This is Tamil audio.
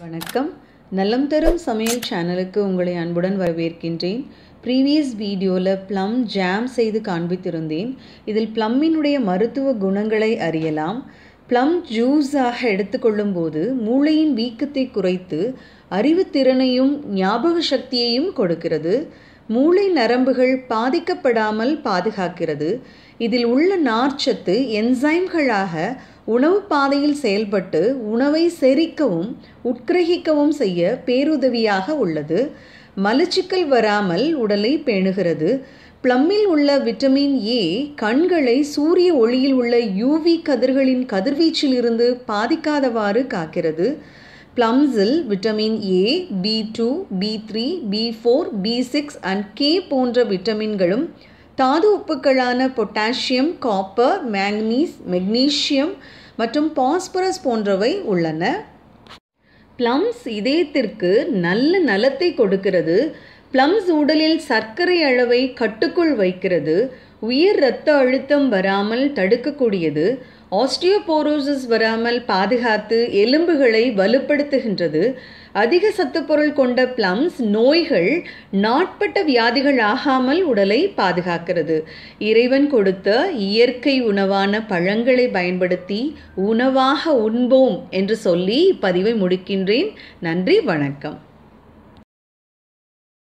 வணக்கம் நலம் தரும் சமையல் சேனலுக்கு உங்களை அன்புடன் வரவேற்கின்றேன் ப்ரீவியஸ் வீடியோவில் ப்ளம் ஜாம் செய்து காண்பித்திருந்தேன் இதில் ப்ளம்மினுடைய மருத்துவ குணங்களை அறியலாம் ப்ளம் ஜூஸாக எடுத்துக்கொள்ளும் போது மூளையின் வீக்கத்தை குறைத்து அறிவுத்திறனையும் ஞாபக சக்தியையும் கொடுக்கிறது மூளை நரம்புகள் பாதிக்கப்படாமல் பாதுகாக்கிறது இதில் உள்ள நார்ச்சத்து என்சைம்களாக உணவு பாதையில் செயல்பட்டு உணவை செரிக்கவும் உட்கிரகிக்கவும் செய்ய பேருதவியாக உள்ளது மலச்சிக்கல் வராமல் உடலை பேணுகிறது ப்ளம்மில் உள்ள விட்டமின் ஏ கண்களை சூரிய ஒளியில் உள்ள யூவி கதிர்களின் கதிர்வீச்சில் இருந்து பாதிக்காதவாறு காக்கிறது ப்ளம்ஸில் vitamin A B two B three B four B six and K போன்ற விட்டமின்களும் தாது உப்புக்களான பொட்டாசியம் காப்பர் மேங்கனீஸ் மெக்னீசியம் மற்றும் பாஸ்பரஸ் போன்றவை உள்ளன ப்ளம்ஸ் இதயத்திற்கு நல்ல நலத்தை கொடுக்கிறது ப்ளம்ஸ் உடலில் சர்க்கரை அளவை கட்டுக்குள் வைக்கிறது உயர் இரத்த அழுத்தம் வராமல் தடுக்கக்கூடியது ஆஸ்டியோபோரோசிஸ் வராமல் பாதுகாத்து எலும்புகளை வலுப்படுத்துகின்றது அதிக சத்துப்பொருள் கொண்ட ப்ளம்ஸ் நோய்கள் நாட்பட்ட வியாதிகள் ஆகாமல் உடலை பாதுகாக்கிறது இறைவன் கொடுத்த இயற்கை உணவான பழங்களை பயன்படுத்தி உணவாக உண்போம் என்று சொல்லி பதிவை முடிக்கின்றேன் நன்றி வணக்கம்